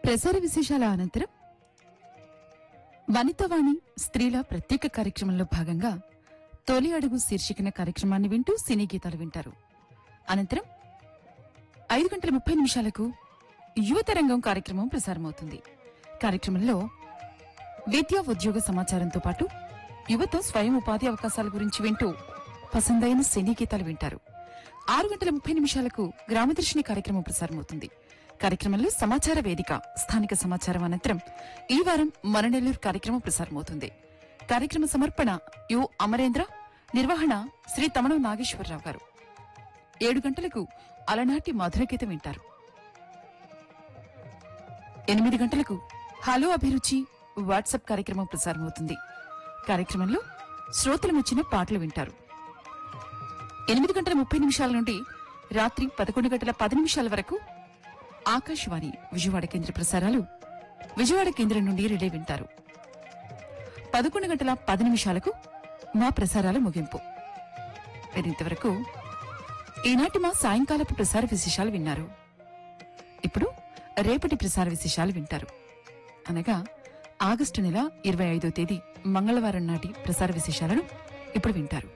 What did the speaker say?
ప్రసార విశేషాల అనంతరం వనితవాణి స్త్రీల ప్రత్యేక కార్యక్రమంలో భాగంగా తొలి అడుగు శీర్షికన కార్యక్రమాన్ని వింటూ సినీ గీతాలు వింటారు అనంతరం ఐదు గంటల ముప్పై నిమిషాలకు యువత రంగం కార్యక్రమం ప్రసారమవుతుంది కార్యక్రమంలో విద్యా ఉద్యోగ సమాచారంతో పాటు యువత స్వయం ఉపాధి అవకాశాల గురించి వింటూ పసందైన సినీ గీతాలు వింటారు ఆరు గంటల ముప్పై నిమిషాలకు గ్రామదర్శిని కార్యక్రమం ప్రసారమవుతుంది కార్యక్రమంలో సమాచార వేదిక స్థానిక సమాచారం అనంతరం ఈ వారం మన నెల్లూరు కార్యక్రమం ప్రసారమవుతుంది కార్యక్రమ సమర్పణ యు అమరేంద్ర నిర్వహణ శ్రీ తమణం నాగేశ్వరరావు గారు ఏడు గంటలకు అలనాటి మధురగీతం వింటారు ఎనిమిది గంటలకు హలో అభిరుచి వాట్సాప్ కార్యక్రమం ప్రసారమవుతుంది కార్యక్రమంలో శ్రోతలు మెచ్చిన పాటలు వింటారు ఎనిమిది గంటల ముప్పై నిమిషాల నుండి రాత్రి పదకొండు గంటల పది నిమిషాల వరకు ఆకాశవాణి విజయవాడ కేంద్ర ప్రసారాలు విజయవాడ కేంద్రం నుండి రిలే వింటారు పదకొండు గంటల పది నిమిషాలకు మా ప్రసారాల ముగింపు మీరు ఇంతవరకు ఈనాటి మా సాయంకాలపు ప్రసార విశేషాలు విన్నారు ఇప్పుడు రేపటి ప్రసార విశేషాలు వింటారు అనగా ఆగస్టు నెల ఇరవై ఐదో తేదీ మంగళవారం నాటి ప్రసార విశేషాలను ఇప్పుడు వింటారు